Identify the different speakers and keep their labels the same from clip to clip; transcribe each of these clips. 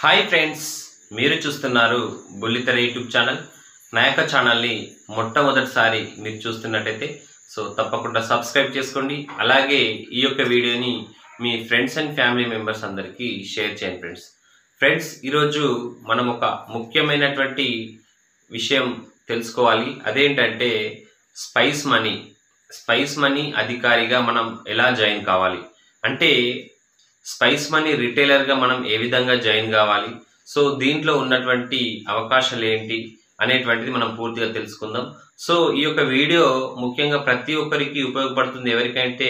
Speaker 1: hi friends మీరు చూస్తున్నారు బుల్లితెర యూట్యూబ్ ఛానల్ నా యొక్క ఛానల్ని మొట్టమొదటిసారి మీరు చూస్తున్నట్టయితే సో తప్పకుండా సబ్స్క్రైబ్ చేసుకోండి అలాగే ఈ యొక్క వీడియోని మీ ఫ్రెండ్స్ అండ్ ఫ్యామిలీ మెంబర్స్ అందరికీ షేర్ చేయండి ఫ్రెండ్స్ ఫ్రెండ్స్ ఈరోజు మనం ఒక ముఖ్యమైనటువంటి విషయం తెలుసుకోవాలి అదేంటంటే స్పైస్ మనీ స్పైస్ మనీ అధికారిగా మనం ఎలా జాయిన్ కావాలి అంటే స్పైస్ మనీ రిటైలర్గా మనం ఏ విధంగా జాయిన్ కావాలి సో దీంట్లో ఉన్నటువంటి అవకాశాలు ఏంటి అనేటువంటిది మనం పూర్తిగా తెలుసుకుందాం సో ఈ యొక్క వీడియో ముఖ్యంగా ప్రతి ఒక్కరికి ఉపయోగపడుతుంది ఎవరికంటే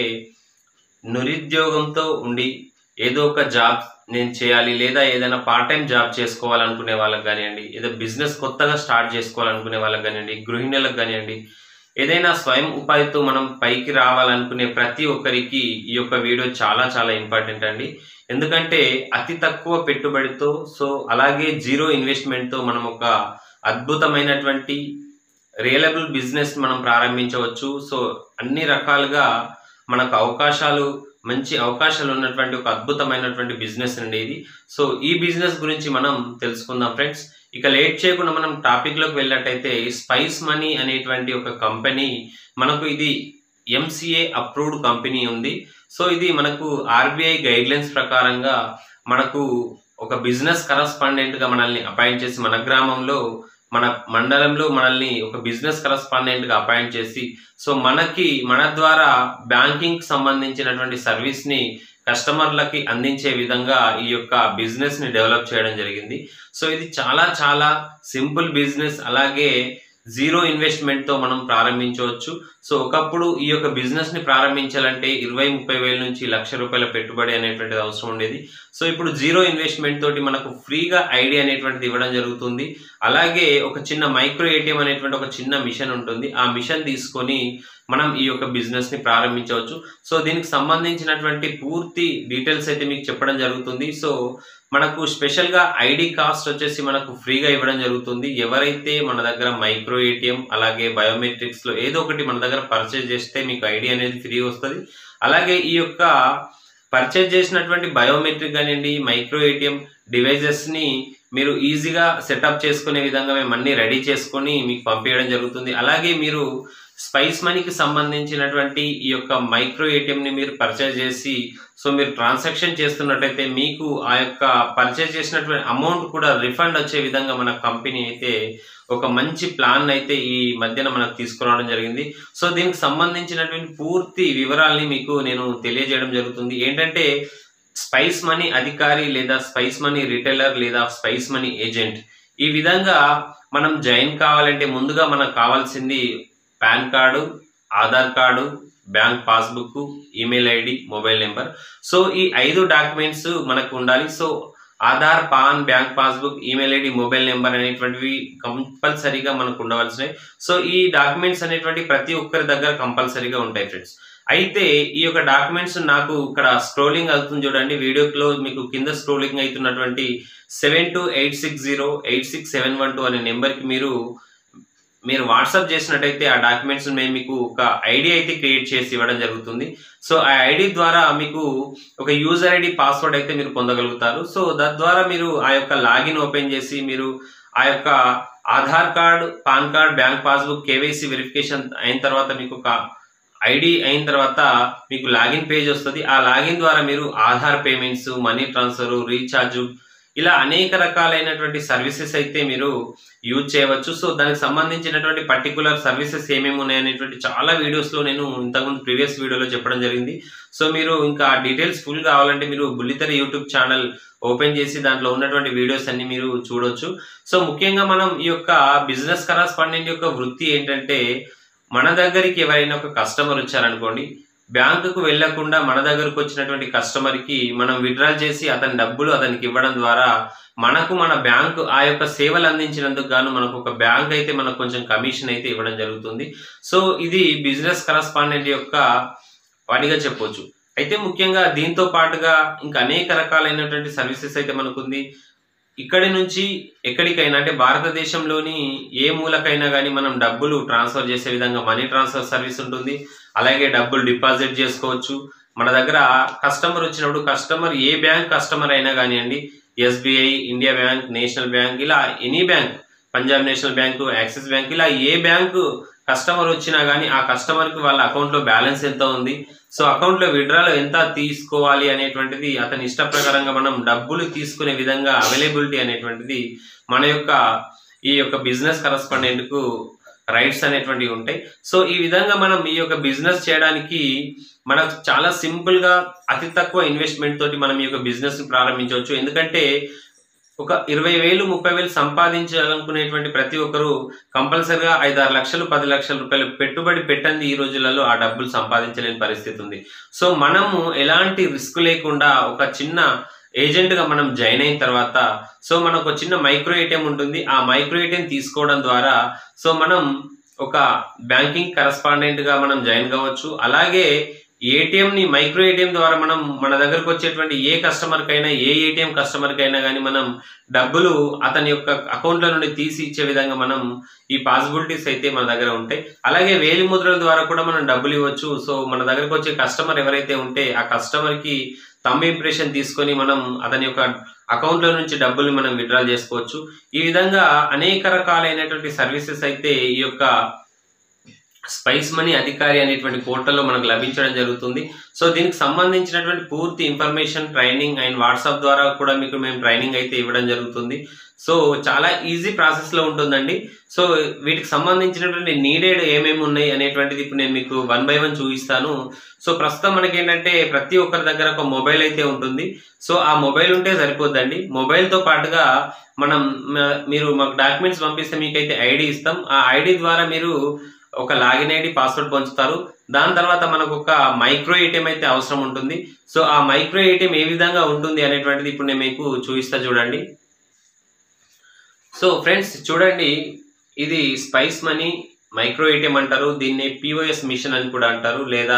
Speaker 1: నిరుద్యోగంతో ఉండి ఏదో ఒక జాబ్ నేను చేయాలి లేదా ఏదైనా పార్ట్ టైం జాబ్ చేసుకోవాలనుకునే వాళ్ళకి కానివ్వండి ఏదో బిజినెస్ కొత్తగా స్టార్ట్ చేసుకోవాలనుకునే వాళ్ళకి కానివ్వండి గృహిణులకు కానివ్వండి ఏదైనా స్వయం ఉపాధితో మనం పైకి రావాలనుకునే ప్రతి ఒక్కరికి ఈ యొక్క వీడియో చాలా చాలా ఇంపార్టెంట్ అండి ఎందుకంటే అతి తక్కువ పెట్టుబడితో సో అలాగే జీరో ఇన్వెస్ట్మెంట్తో మనం ఒక అద్భుతమైనటువంటి రియలబుల్ బిజినెస్ మనం ప్రారంభించవచ్చు సో అన్ని రకాలుగా మనకు అవకాశాలు మంచి అవకాశాలు ఉన్నటువంటి ఒక అద్భుతమైనటువంటి బిజినెస్ అండి ఇది సో ఈ బిజినెస్ గురించి మనం తెలుసుకుందాం ఫ్రెండ్స్ ఇక లేట్ చేయకుండా మనం టాపిక్లోకి వెళ్ళినట్టయితే స్పైస్ మనీ అనేటువంటి ఒక కంపెనీ మనకు ఇది ఎంసీఏ అప్రూవ్డ్ కంపెనీ ఉంది సో ఇది మనకు ఆర్బీఐ గైడ్లైన్స్ ప్రకారంగా మనకు ఒక బిజినెస్ కరస్పాండెంట్గా మనల్ని అపాయింట్ చేసి మన గ్రామంలో మన మండలంలో మనల్ని ఒక బిజినెస్ కరస్పాండెంట్గా అపాయింట్ చేసి సో మనకి మన ద్వారా బ్యాంకింగ్ సంబంధించినటువంటి సర్వీస్ని కస్టమర్లకి అందించే విధంగా ఈ యొక్క బిజినెస్ని డెవలప్ చేయడం జరిగింది సో ఇది చాలా చాలా సింపుల్ బిజినెస్ అలాగే జీరో ఇన్వెస్ట్మెంట్తో మనం ప్రారంభించవచ్చు సో ఒకప్పుడు ఈ యొక్క బిజినెస్ని ప్రారంభించాలంటే ఇరవై ముప్పై వేల నుంచి లక్ష రూపాయల పెట్టుబడి అనేటువంటిది అవసరం ఉండేది సో ఇప్పుడు జీరో ఇన్వెస్ట్మెంట్ తోటి మనకు ఫ్రీగా ఐడి అనేటువంటిది ఇవ్వడం జరుగుతుంది అలాగే ఒక చిన్న మైక్రో ఏటీఎం అనేటువంటి ఒక చిన్న మిషన్ ఉంటుంది ఆ మిషన్ తీసుకొని మనం ఈ యొక్క బిజినెస్ ని ప్రారంభించవచ్చు సో దీనికి సంబంధించినటువంటి పూర్తి డీటెయిల్స్ అయితే మీకు చెప్పడం జరుగుతుంది సో మనకు స్పెషల్ గా ఐడి కాస్ట్ వచ్చేసి మనకు ఫ్రీగా ఇవ్వడం జరుగుతుంది ఎవరైతే మన దగ్గర మైక్రో ఏటీఎం అలాగే బయోమెట్రిక్స్ లో ఏదో ఒకటి మన దగ్గర పర్చేజ్ చేస్తే మీకు ఐడి అనేది ఫ్రీ వస్తుంది అలాగే ఈ యొక్క పర్చేజ్ చేసినటువంటి బయోమెట్రిక్ కానివ్వండి మైక్రో ఏటీఎం డివైజెస్ ని మీరు ఈజీగా సెటప్ చేసుకునే విధంగా మేము అన్ని రెడీ చేసుకొని మీకు పంపించడం జరుగుతుంది అలాగే మీరు స్పైస్ మనీకి సంబంధించినటువంటి ఈ యొక్క మైక్రో ఏటీఎంని మీరు పర్చేజ్ చేసి సో మీరు ట్రాన్సాక్షన్ చేస్తున్నట్టయితే మీకు ఆ యొక్క పర్చేజ్ చేసినటువంటి అమౌంట్ కూడా రిఫండ్ వచ్చే విధంగా మన కంపెనీ అయితే ఒక మంచి ప్లాన్ అయితే ఈ మధ్యన మనకు తీసుకురావడం జరిగింది సో దీనికి సంబంధించినటువంటి పూర్తి వివరాల్ని మీకు నేను తెలియజేయడం జరుగుతుంది ఏంటంటే స్పైస్ మనీ అధికారి లేదా స్పైస్ మనీ రిటైలర్ లేదా స్పైస్ మనీ ఏజెంట్ ఈ విధంగా మనం జాయిన్ కావాలంటే ముందుగా మనకు కావాల్సింది PAN card Aadhaar card bank passbook email ID mobile number so ఈ ఐదు డాక్యుమెంట్స్ మనకు ఉండాలి so Aadhaar PAN bank passbook email ID mobile number అనేటువంటివి కంపల్సరీగా మనకు ఉండవలసినవి సో ఈ డాక్యుమెంట్స్ అనేటువంటి ప్రతి ఒక్కరి దగ్గర కంపల్సరీగా ఉంటాయి ఫ్రెండ్స్ అయితే ఈ యొక్క డాక్యుమెంట్స్ నాకు ఇక్కడ స్క్రోలింగ్ అవుతుంది చూడండి వీడియోలో మీకు కింద స్క్రోలింగ్ అవుతున్నటువంటి seven two eight six zero eight six seven one two అనే నెంబర్కి మీరు మీరు వాట్సాప్ చేసినట్టయితే ఆ డాక్యుమెంట్స్ మేము మీకు ఒక ఐడి అయితే క్రియేట్ చేసి ఇవ్వడం జరుగుతుంది సో ఆ ఐడి ద్వారా మీకు ఒక యూజర్ ఐడి పాస్వర్డ్ అయితే మీరు పొందగలుగుతారు సో తద్వారా మీరు ఆ యొక్క లాగిన్ ఓపెన్ చేసి మీరు ఆ యొక్క Aadhaar card PAN card bank passbook KYC verification అయిన తర్వాత మీకు ఒక ఐడి అయిన తర్వాత మీకు లాగిన్ పేజ్ వస్తుంది ఆ లాగిన్ ద్వారా మీరు Aadhaar payments money transfer recharge ఇలా అనేక రకాలైనటువంటి సర్వీసెస్ అయితే మీరు యూజ్ చేయవచ్చు సో దానికి సంబంధించినటువంటి పర్టికులర్ సర్వీసెస్ ఏమేమి ఉన్నాయనేటువంటి చాలా వీడియోస్లో నేను ఇంతకుముందు ప్రీవియస్ వీడియోలో చెప్పడం జరిగింది సో మీరు ఇంకా డీటెయిల్స్ ఫుల్ కావాలంటే మీరు బుల్లితెర యూట్యూబ్ ఛానల్ ఓపెన్ చేసి దాంట్లో ఉన్నటువంటి వీడియోస్ అన్ని మీరు చూడొచ్చు సో ముఖ్యంగా మనం ఈ యొక్క బిజినెస్ కరస్పాండెంట్ యొక్క వృత్తి ఏంటంటే మన దగ్గరికి ఎవరైనా ఒక కస్టమర్ వచ్చారనుకోండి బ్యాంకుకు వెళ్లకుండా మన దగ్గరకు వచ్చినటువంటి కస్టమర్కి మనం విత్డ్రాల్ చేసి అతని డబ్బులు అతనికి ఇవ్వడం ద్వారా మనకు మన బ్యాంకు ఆ యొక్క సేవలు అందించినందుకు గాను మనకు ఒక బ్యాంక్ అయితే మనకు కొంచెం కమిషన్ అయితే ఇవ్వడం జరుగుతుంది సో ఇది బిజినెస్ కరస్పాండెంట్ యొక్క పనిగా చెప్పొచ్చు అయితే ముఖ్యంగా దీంతో పాటుగా ఇంకా అనేక రకాలైనటువంటి సర్వీసెస్ అయితే మనకుంది ఇక్కడి నుంచి ఎక్కడికైనా అంటే భారతదేశంలోని ఏ మూలకైనా కానీ మనం డబ్బులు ట్రాన్స్ఫర్ చేసే విధంగా మనీ ట్రాన్స్ఫర్ సర్వీస్ ఉంటుంది అలాగే డబ్బులు డిపాజిట్ చేసుకోవచ్చు మన దగ్గర కస్టమర్ వచ్చినప్పుడు కస్టమర్ ఏ బ్యాంక్ కస్టమర్ అయినా కానివ్వండి SBI India bank national bank ఇలా any bank Punjab National Bank Axis Bank ఇలా ఏ బ్యాంకు కస్టమర్ వచ్చినా కానీ ఆ కస్టమర్కి వాళ్ళ అకౌంట్లో బ్యాలెన్స్ ఎంత ఉంది సో అకౌంట్లో విడ్రాలో ఎంత తీసుకోవాలి అనేటువంటిది అతని ఇష్ట ప్రకారంగా మనం డబ్బులు తీసుకునే విధంగా అవైలబిలిటీ అనేటువంటిది మన యొక్క ఈ యొక్క బిజినెస్ కరస్పాండెంట్కు రైట్స్ అనేటువంటివి ఉంటాయి సో ఈ విధంగా మనం ఈ యొక్క బిజినెస్ చేయడానికి మనకు చాలా సింపుల్గా అతి తక్కువ ఇన్వెస్ట్మెంట్ తోటి మనం ఈ యొక్క బిజినెస్ ప్రారంభించవచ్చు ఎందుకంటే ఒక ఇరవై వేలు ముప్పై వేలు సంపాదించాలనుకునేటువంటి ప్రతి ఒక్కరు కంపల్సరిగా ఐదు ఆరు లక్షలు పది లక్షల రూపాయలు పెట్టుబడి పెట్టండి ఈ రోజులలో ఆ డబ్బులు సంపాదించలేని పరిస్థితి ఉంది సో మనము ఎలాంటి రిస్క్ లేకుండా ఒక చిన్న ఏజెంట్గా మనం జాయిన్ అయిన తర్వాత సో మనకు ఒక చిన్న మైక్రో ఏటీఎం ఉంటుంది ఆ మైక్రో ఏటీఎం తీసుకోవడం ద్వారా సో మనం ఒక బ్యాంకింగ్ కరస్పాండెంట్గా మనం జాయిన్ కావచ్చు అలాగే ఏటీఎం ని మైక్రో ఏటీఎం ద్వారా మనం మన దగ్గరకు వచ్చేటువంటి ఏ కస్టమర్ కైనా ఏ ఏటీఎం కస్టమర్ కైనా కానీ మనం డబ్బులు అతని యొక్క అకౌంట్ల నుండి తీసి ఇచ్చే విధంగా మనం ఈ పాసిబిలిటీస్ అయితే మన దగ్గర ఉంటాయి అలాగే వేలి ముద్రల ద్వారా కూడా మనం డబ్బులు ఇవ్వచ్చు సో మన దగ్గరకు వచ్చే కస్టమర్ ఎవరైతే ఉంటే ఆ కస్టమర్ కి తమ్ ఇంప్రెషన్ తీసుకొని మనం అతని యొక్క అకౌంట్ల నుంచి డబ్బుల్ని మనం విత్డ్రా చేసుకోవచ్చు ఈ విధంగా అనేక రకాలైనటువంటి సర్వీసెస్ అయితే ఈ యొక్క స్పైస్ మనీ అధికారి అనేటువంటి పోర్టల్లో మనకు లభించడం జరుగుతుంది సో దీనికి సంబంధించినటువంటి పూర్తి ఇన్ఫర్మేషన్ ట్రైనింగ్ అండ్ వాట్సాప్ ద్వారా కూడా మీకు మేము ట్రైనింగ్ అయితే ఇవ్వడం జరుగుతుంది సో చాలా ఈజీ ప్రాసెస్లో ఉంటుందండి సో వీటికి సంబంధించినటువంటి నీడెడ్ ఏమేమి ఉన్నాయి అనేటువంటిది ఇప్పుడు నేను మీకు వన్ బై వన్ చూపిస్తాను సో ప్రస్తుతం మనకి ఏంటంటే ప్రతి ఒక్కరి దగ్గర ఒక మొబైల్ అయితే ఉంటుంది సో ఆ మొబైల్ ఉంటే సరిపోద్దండి మొబైల్తో పాటుగా మనం మ- మీరు మాకు డాక్యుమెంట్స్ పంపిస్తే మీకైతే ఐడి ఇస్తాం ఆ ఐడి ద్వారా మీరు ఒక లాగిన్ ఐడి పాస్వర్డ్ పంచుతారు దాని తర్వాత మనకు ఒక మైక్రో ఏటీఎం అయితే అవసరం ఉంటుంది సో ఆ మైక్రో ఏటీఎం ఏ విధంగా ఉంటుంది అనేటువంటిది ఇప్పుడు నేను మీకు చూపిస్తా చూడండి సో ఫ్రెండ్స్ చూడండి ఇది స్పైస్ మనీ మైక్రో ఏటీఎం అంటారు దీన్ని పిఓఎస్ మిషన్ అని కూడా అంటారు లేదా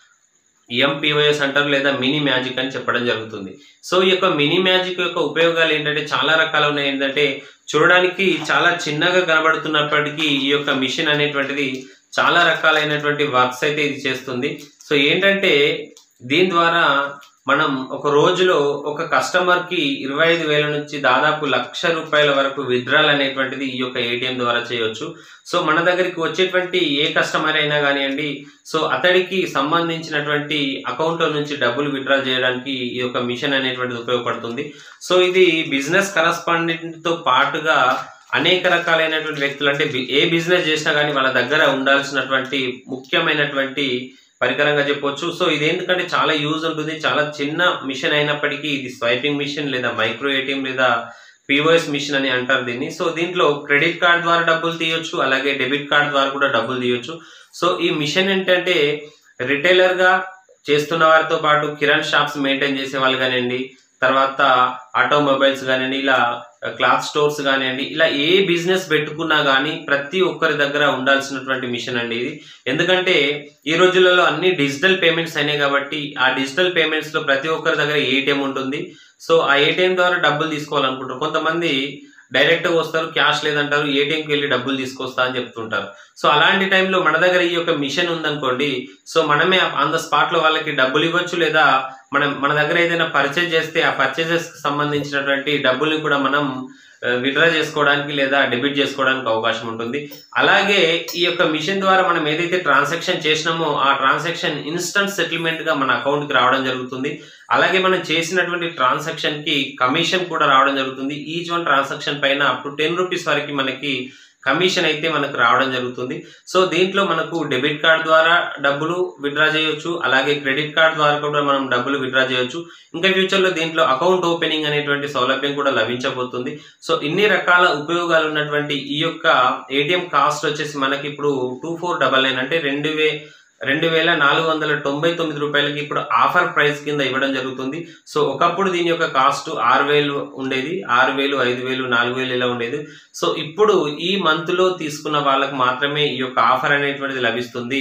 Speaker 1: ఎంపీఓఎస్ అంటారు లేదా మినీ మ్యాజిక్ అని చెప్పడం జరుగుతుంది సో ఈ యొక్క మినీ మ్యాజిక్ యొక్క ఉపయోగాలు ఏంటంటే చాలా రకాలు ఉన్నాయి ఏంటంటే చూడడానికి చాలా చిన్నగా కనబడుతున్నప్పటికీ ఈ యొక్క మిషన్ అనేటువంటిది చాలా రకాలైనటువంటి వర్క్స్ అయితే ఇది చేస్తుంది సో ఏంటంటే దీని ద్వారా మనం ఒక రోజులో ఒక కస్టమర్ కి ఇరవై ఐదు వేల నుంచి దాదాపు లక్ష రూపాయల వరకు విత్డ్రాల్ అనేటువంటిది ఈ యొక్క ఏటీఎం ద్వారా చేయొచ్చు సో మన దగ్గరికి వచ్చేటువంటి ఏ కస్టమర్ అయినా కానివ్వండి సో అతడికి సంబంధించినటువంటి అకౌంట్ నుంచి డబ్బులు విత్డ్రా చేయడానికి ఈ యొక్క మిషన్ అనేటువంటిది ఉపయోగపడుతుంది సో ఇది బిజినెస్ కరస్పాండెంట్ తో పాటుగా అనేక రకాలైనటువంటి వ్యక్తులు అంటే బి- ఏ బిజినెస్ చేసినా కానీ వాళ్ళ దగ్గర ఉండాల్సినటువంటి ముఖ్యమైనటువంటి పరికరంగా చెప్పొచ్చు సో ఇది ఎందుకంటే చాలా యూజ్ ఉంటుంది చాలా చిన్న మిషన్ అయినప్పటికీ ఇది స్వైపింగ్ మిషన్ లేదా మైక్రో ఏటీఎం లేదా పిఓఎస్ మిషన్ అని అంటారు దీన్ని సో దీంట్లో క్రెడిట్ కార్డ్ ద్వారా డబ్బులు తీయొచ్చు అలాగే డెబిట్ కార్డ్ ద్వారా కూడా డబ్బులు తీయొచ్చు సో ఈ మిషన్ ఏంటంటే రిటైలర్ గా చేస్తున్న వారితో పాటు కిరాణ్ షాప్స్ మెయింటైన్ చేసే వాళ్ళు కానివ్వండి తర్వాత ఆటోమొబైల్స్ కానివ్వండి ఇలా క్లాత్ స్టోర్స్ కానివ్వండి ఇలా ఏ బిజినెస్ పెట్టుకున్నా కానీ ప్రతి ఒక్కరి దగ్గర ఉండాల్సినటువంటి మిషన్ అండి ఇది ఎందుకంటే ఈ రోజులలో అన్ని డిజిటల్ పేమెంట్స్ అయినాయి కాబట్టి ఆ డిజిటల్ పేమెంట్స్ లో ప్రతి ఒక్కరి దగ్గర ఏటీఎం ఉంటుంది సో ఆ ఏటీఎం ద్వారా డబ్బులు తీసుకోవాలనుకుంటారు కొంతమంది డైరెక్ట్ గా వస్తారు క్యాష్ లేదంటారు ఏటీఎంకి వెళ్ళి డబ్బులు తీసుకొస్తా అని చెప్తుంటారు సో అలాంటి టైంలో మన దగ్గర ఈ యొక్క మిషన్ ఉందనుకోండి సో మనమే ఆన్ ద స్పాట్ లో వాళ్ళకి డబ్బులు ఇవ్వచ్చు లేదా మనం మన దగ్గర ఏదైనా పర్చేజ్ చేస్తే ఆ పర్చేజెస్ కి సంబంధించినటువంటి డబ్బుల్ని కూడా మనం విడ్రా చేసుకోవడానికి లేదా డెబిట్ చేసుకోవడానికి అవకాశం ఉంటుంది అలాగే ఈ యొక్క మిషన్ ద్వారా మనం ఏదైతే ట్రాన్సాక్షన్ చేసినామో ఆ ట్రాన్సాక్షన్ ఇన్స్టంట్ సెటిల్మెంట్ గా మన అకౌంట్ కి రావడం జరుగుతుంది అలాగే మనం చేసినటువంటి ట్రాన్సాక్షన్ కి కమిషన్ కూడా రావడం జరుగుతుంది ఈచ్ వన్ ట్రాన్సాక్షన్ పైన అప్ టు టెన్ రూపీస్ వరకు మనకి కమిషన్ అయితే మనకు రావడం జరుగుతుంది సో దీంట్లో మనకు డెబిట్ కార్డ్ ద్వారా డబ్బులు విత్డ్రా చేయొచ్చు అలాగే క్రెడిట్ కార్డ్ ద్వారా కూడా మనం డబ్బులు విత్డ్రా చేయొచ్చు ఇంకా ఫ్యూచర్ లో దీంట్లో అకౌంట్ ఓపెనింగ్ అనేటువంటి సౌలభ్యం కూడా లభించబోతుంది సో ఇన్ని రకాల ఉపయోగాలు ఉన్నటువంటి ఈ యొక్క ఏటీఎం కాస్ట్ వచ్చేసి మనకి ఇప్పుడు టూ ఫోర్ డబల్ నైన్ అంటే రెండు వే రెండు వేల నాలుగు వందల తొంభై తొమ్మిది రూపాయలకి ఇప్పుడు ఆఫర్ ప్రైస్ కింద ఇవ్వడం జరుగుతుంది సో ఒకప్పుడు దీని యొక్క కాస్ట్ ఆరు వేలు ఉండేది ఆరు వేలు ఐదు వేలు నాలుగు వేలు ఇలా ఉండేది సో ఇప్పుడు ఈ మంత్ లో తీసుకున్న వాళ్ళకి మాత్రమే ఈ యొక్క ఆఫర్ అనేటువంటిది లభిస్తుంది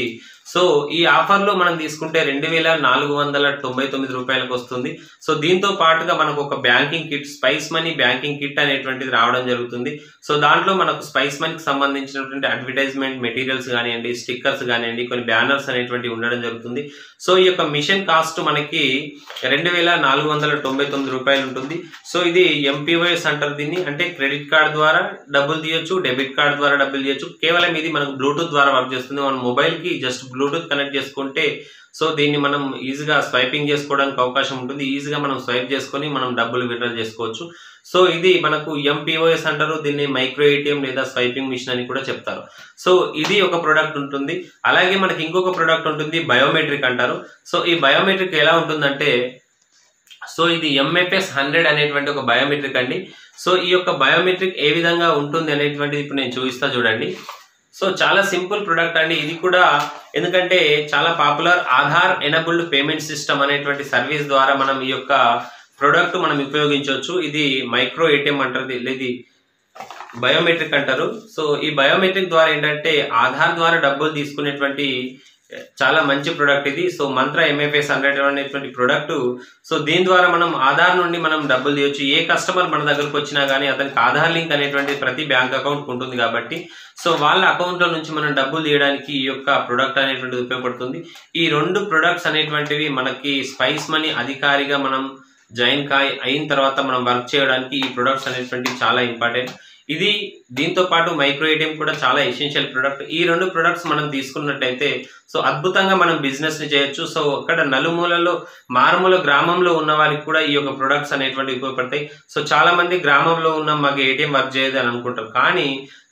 Speaker 1: సో ఈ ఆఫర్లో మనం తీసుకుంటే రెండు వేల నాలుగు వందల తొంభై తొమ్మిది రూపాయలకు వస్తుంది సో దీంతో పాటుగా మనకు ఒక banking kit Spice Money banking kit అనేటువంటిది రావడం జరుగుతుంది సో దాంట్లో మనకు స్పైస్ మనీకి సంబంధించినటువంటి అడ్వర్టైజ్మెంట్ మెటీరియల్స్ కానివ్వండి స్టిక్కర్స్ కానివ్వండి కొన్ని బ్యానర్స్ అనేటువంటివి ఉండడం జరుగుతుంది సో ఈ యొక్క మిషన్ కాస్ట్ మనకి రెండు వేల నాలుగు వందల తొంభై తొమ్మిది రూపాయలు ఉంటుంది సో ఇది ఎంపీఓఎస్ అంటారు దీన్ని అంటే క్రెడిట్ కార్డ్ ద్వారా డబ్బులు తీయొచ్చు డెబిట్ కార్డ్ ద్వారా డబ్బులు తీయొచ్చు కేవలం ఇది మనకు బ్లూటూత్ ద్వారా వర్క్ చేస్తుంది మన మొబైల్కి జస్ట్ బ్లూటూత్ కనెక్ట్ చేసుకుంటే సో దీన్ని మనం ఈజీగా స్వైపింగ్ చేసుకోవడానికి అవకాశం ఉంటుంది ఈజీగా మనం స్వైప్ చేసుకొని మనం డబ్బులు విత్డ్రా చేసుకోవచ్చు సో ఇది మనకు ఎంపీఓఎస్ అంటారు దీన్ని మైక్రో ఏటీఎం లేదా స్వైపింగ్ మిషన్ అని కూడా చెప్తారు సో ఇది ఒక ప్రోడక్ట్ ఉంటుంది అలాగే మనకి ఇంకొక ప్రోడక్ట్ ఉంటుంది బయోమెట్రిక్ అంటారు సో ఈ బయోమెట్రిక్ ఎలా ఉంటుందంటే సో ఇది ఎంఎఫ్ఎస్ హండ్రెడ్ అనేటువంటి ఒక బయోమెట్రిక్ అండి సో ఈ యొక్క బయోమెట్రిక్ ఏ విధంగా ఉంటుంది అనేటువంటిది ఇప్పుడు నేను చూపిస్తా చూడండి సో చాలా సింపుల్ ప్రొడక్ట్ అండి ఇది కూడా ఎందుకంటే చాలా popular Aadhaar enabled payment system అనేటువంటి సర్వీస్ ద్వారా మనం ఈ యొక్క ప్రోడక్ట్ మనం ఉపయోగించవచ్చు ఇది మైక్రో ఏటీఎం అంటారు ఇది బయోమెట్రిక్ అంటారు సో ఈ బయోమెట్రిక్ ద్వారా ఏంటంటే ఆధార్ ద్వారా డబ్బులు తీసుకునేటువంటి చాలా మంచి ప్రోడక్ట్ ఇది సో మంత్ర ఎంఎఫ్ఎస్ హండ్రెడ్ అనేటువంటి ప్రోడక్ట్ సో దీని ద్వారా మనం ఆధార్ నుండి మనం డబ్బులు తీయొచ్చు ఏ కస్టమర్ మన దగ్గరకు వచ్చినా కానీ అతనికి ఆధార్ లింక్ అనేటువంటి ప్రతి బ్యాంక్ అకౌంట్ ఉంటుంది కాబట్టి సో వాళ్ళ అకౌంట్లో నుంచి మనం డబ్బులు తీయడానికి ఈ యొక్క ప్రొడక్ట్ అనేటువంటిది ఉపయోగపడుతుంది ఈ రెండు ప్రొడక్ట్స్ అనేటువంటివి మనకి స్పైస్ మనీ అధికారిగా మనం జాయిన్ కాయ్ అయిన తర్వాత మనం వర్క్ చేయడానికి ఈ ప్రొడక్ట్స్ అనేటువంటివి చాలా ఇంపార్టెంట్ ఇది దీంతో పాటు మైక్రో ఏటీఎం కూడా చాలా ఎసెన్షియల్ ప్రొడక్ట్ ఈ రెండు ప్రొడక్ట్స్ మనం తీసుకున్నట్టయితే సో అద్భుతంగా మనం బిజినెస్ ని చేయొచ్చు సో అక్కడ నలుమూలలో మారుమూల గ్రామంలో ఉన్న వాళ్ళకి కూడా ఈ యొక్క ప్రొడక్ట్స్ అనేటువంటివి ఉపయోగపడతాయి సో చాలా మంది గ్రామంలో ఉన్న మాకు ఏటీఎం వర్క్ చేయదు అని అనుకుంటారు కానీ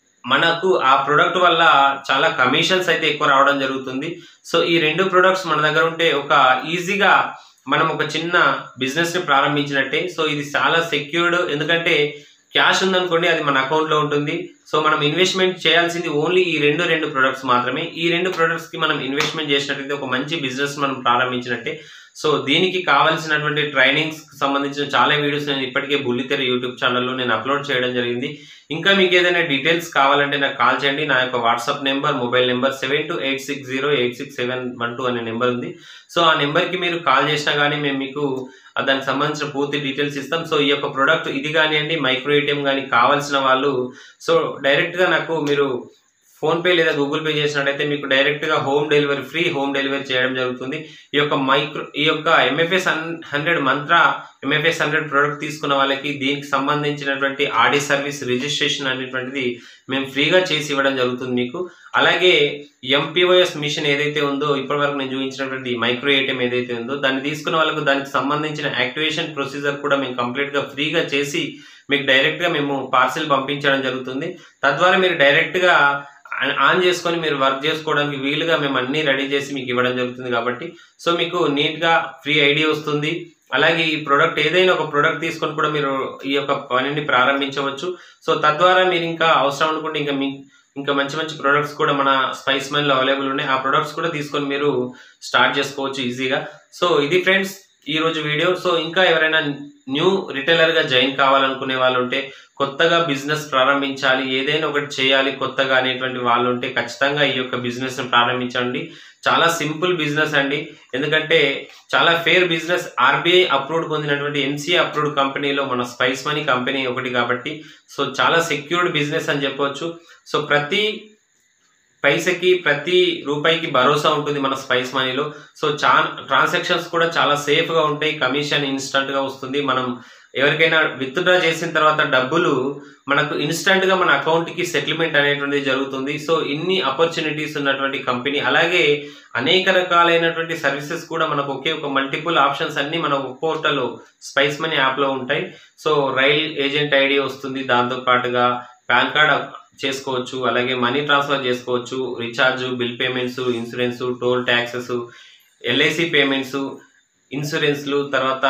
Speaker 1: మనకు ఆ ప్రొడక్ట్ వల్ల చాలా కమిషన్స్ అయితే ఎక్కువ రావడం జరుగుతుంది సో ఈ రెండు ప్రొడక్ట్స్ మన దగ్గర ఉంటే ఒక ఈజీగా మనం ఒక చిన్న బిజినెస్ ని ప్రారంభించినట్టే సో ఇది చాలా సెక్యూర్డ్ ఎందుకంటే క్యాష్ ఉందనుకోండి అది మన అకౌంట్లో ఉంటుంది సో మనం ఇన్వెస్ట్మెంట్ చేయాల్సింది ఓన్లీ ఈ రెండు రెండు ప్రొడక్ట్స్ మాత్రమే ఈ రెండు ప్రొడక్ట్స్కి మనం ఇన్వెస్ట్మెంట్ చేసినట్టయితే ఒక మంచి బిజినెస్ మనం ప్రారంభించినట్టే సో దీనికి కావాల్సినటువంటి ట్రైనింగ్స్ సంబంధించిన చాలా వీడియోస్ నేను ఇప్పటికే బుల్లితెర యూట్యూబ్ ఛానల్లో నేను అప్లోడ్ చేయడం జరిగింది ఇంకా మీకు ఏదైనా డీటెయిల్స్ కావాలంటే నాకు కాల్ చేయండి నా యొక్క WhatsApp number mobile number seven two eight six zero eight six seven one two అనే నెంబర్ ఉంది సో ఆ నెంబర్కి మీరు కాల్ చేసినా కానీ మేము మీకు దానికి సంబంధించిన పూర్తి డీటెయిల్స్ ఇస్తాం సో ఈ యొక్క ప్రోడక్ట్ ఇది కానివ్వండి మైక్రో ఏటీఎం కానీ కావాల్సిన వాళ్ళు సో డైరెక్ట్గా నాకు మీరు ఫోన్పే లేదా గూగుల్ పే చేసినట్టయితే మీకు డైరెక్ట్గా home delivery free home delivery చేయడం జరుగుతుంది ఈ యొక్క మైక్రో ఈ యొక్క MFS hundred Mantra MFS hundred product తీసుకున్న వాళ్ళకి దీనికి సంబంధించినటువంటి ఆడి సర్వీస్ రిజిస్ట్రేషన్ అనేటువంటిది మేము ఫ్రీగా చేసి ఇవ్వడం జరుగుతుంది మీకు అలాగే ఎంపీఓఎస్ మిషన్ ఏదైతే ఉందో ఇప్పటివరకు నేను చూపించినటువంటి మైక్రో ఏటీఎం ఏదైతే ఉందో దాన్ని తీసుకున్న వాళ్ళకు దానికి సంబంధించిన యాక్టివేషన్ ప్రొసీజర్ కూడా మేము కంప్లీట్గా ఫ్రీగా చేసి మీకు డైరెక్ట్గా మేము పార్సిల్ పంపించడం జరుగుతుంది తద్వారా మీరు డైరెక్ట్గా ఆన్ చేసుకొని మీరు వర్క్ చేసుకోవడానికి వీలుగా మేము అన్నీ రెడీ చేసి మీకు ఇవ్వడం జరుగుతుంది కాబట్టి సో మీకు నీట్గా ఫ్రీ ఐడియా వస్తుంది అలాగే ఈ ప్రోడక్ట్ ఏదైనా ఒక ప్రోడక్ట్ తీసుకొని కూడా మీరు ఈ యొక్క పనిని ప్రారంభించవచ్చు సో తద్వారా మీరు ఇంకా అవసరం అనుకుంటే ఇంకా మీ ఇంకా మంచి మంచి ప్రొడక్ట్స్ కూడా మన స్పైస్ మైన్లో అవైలబుల్ ఉన్నాయి ఆ ప్రొడక్ట్స్ కూడా తీసుకొని మీరు స్టార్ట్ చేసుకోవచ్చు ఈజీగా సో ఇది ఫ్రెండ్స్ ఈ రోజు వీడియో సో ఇంకా ఎవరైనా న్యూ రిటైలర్గా జాయిన్ కావాలనుకునే వాళ్ళు ఉంటే కొత్తగా బిజినెస్ ప్రారంభించాలి ఏదైనా ఒకటి చేయాలి కొత్తగా అనేటువంటి వాళ్ళు ఉంటే ఖచ్చితంగా ఈ యొక్క బిజినెస్ని ప్రారంభించండి చాలా సింపుల్ బిజినెస్ అండి ఎందుకంటే చాలా ఫేర్ బిజినెస్ ఆర్బీఐ అప్రూవ్డ్ పొందినటువంటి ఎంసీఏ అప్రూవ్డ్ కంపెనీలో మన స్పైస్ మనీ కంపెనీ ఒకటి కాబట్టి సో చాలా సెక్యూర్డ్ బిజినెస్ అని చెప్పవచ్చు సో ప్రతి పైసకి ప్రతి రూపాయికి భరోసా ఉంటుంది మన స్పైస్ మనీలో సో చా ట్రాన్సాక్షన్స్ కూడా చాలా సేఫ్గా ఉంటాయి కమిషన్ ఇన్స్టంట్గా వస్తుంది మనం ఎవరికైనా విత్డ్రా చేసిన తర్వాత డబ్బులు మనకు ఇన్స్టంట్గా మన అకౌంట్కి సెటిల్మెంట్ అనేటువంటిది జరుగుతుంది సో ఇన్ని ఆపర్చునిటీస్ ఉన్నటువంటి కంపెనీ అలాగే అనేక రకాలైనటువంటి సర్వీసెస్ కూడా మనకు ఒకే ఒక మల్టిపుల్ ఆప్షన్స్ అన్ని మన పోర్టల్ స్పైస్ మనీ యాప్లో ఉంటాయి సో రైల్ ఏజెంట్ ఐడి వస్తుంది దాంతో పాటుగా పాన్ కార్డ్ చేసుకోవచ్చు అలాగే మనీ ట్రాన్స్ఫర్ చేసుకోవచ్చు recharge bill payments insurance toll taxes LIC payments ఇన్సూరెన్స్లు తర్వాత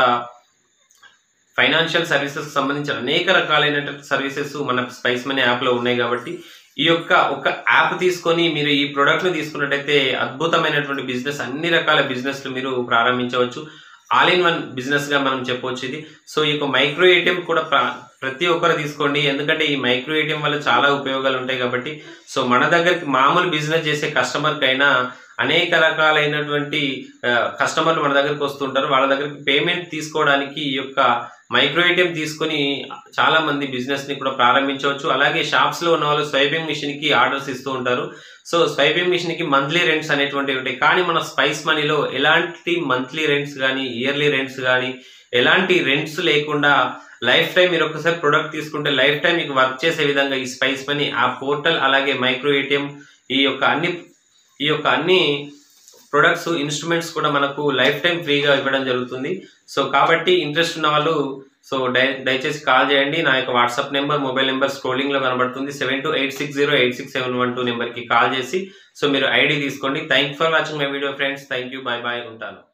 Speaker 1: ఫైనాన్షియల్ సర్వీసెస్ సంబంధించిన అనేక రకాలైనటువంటి సర్వీసెస్ మన స్పైస్ మనీ యాప్లో ఉన్నాయి కాబట్టి ఈ యొక్క ఒక యాప్ తీసుకొని మీరు ఈ ప్రోడక్ట్ని తీసుకున్నట్టయితే అద్భుతమైనటువంటి బిజినెస్ అన్ని రకాల బిజినెస్లు మీరు ప్రారంభించవచ్చు ఆల్ ఇన్ వన్ బిజినెస్గా మనం చెప్పవచ్చు ఇది సో ఈ యొక్క మైక్రో ఏటీఎం కూడా ప్రతి ఒక్కరు తీసుకోండి ఎందుకంటే ఈ మైక్రో ఏటీఎం వల్ల చాలా ఉపయోగాలు ఉంటాయి కాబట్టి సో మన దగ్గరికి మామూలు బిజినెస్ చేసే కస్టమర్కి అయినా అనేక రకాలైనటువంటి ఆ, కస్టమర్లు మన దగ్గరికి వస్తుంటారు వాళ్ళ దగ్గరికి పేమెంట్ తీసుకోవడానికి ఈ యొక్క మైక్రో ఏటీఎం తీసుకొని చాలా మంది బిజినెస్ ని కూడా ప్రారంభించవచ్చు అలాగే షాప్స్ లో ఉన్న వాళ్ళు స్వైపింగ్ మిషన్ కి ఆర్డర్స్ ఇస్తూ ఉంటారు సో స్వైపింగ్ మిషన్ కి మంత్లీ రెంట్స్ అనేటువంటివి ఉంటాయి కానీ మన స్పైస్ మనీలో ఎలాంటి మంత్లీ రెంట్స్ కానీ ఇయర్లీ రెంట్స్ కానీ ఎలాంటి రెంట్స్ లేకుండా లైఫ్ టైం మీరు ఒకసారి ప్రొడక్ట్ తీసుకుంటే లైఫ్ టైం మీకు వర్క్ చేసే విధంగా ఈ స్పైస్ మనీ ఆ పోర్టల్ అలాగే మైక్రో ఏటీఎం ఈ యొక్క అన్ని ఈ యొక్క అన్ని ప్రొడక్ట్స్ ఇన్స్ట్రుమెంట్స్ కూడా మనకు లైఫ్ టైం ఫ్రీగా ఇవ్వడం జరుగుతుంది సో కాబట్టి ఇంట్రెస్ట్ ఉన్న వాళ్ళు సో దయ దయచేసి కాల్ చేయండి నా యొక్క WhatsApp number mobile number scrolling లో కనబడుతుంది seven two eight six zero eight six seven one two నెంబర్కి కాల్ చేసి సో మీరు ఐడి తీసుకోండి thank for watching my video friends thank you bye bye ఉంటాను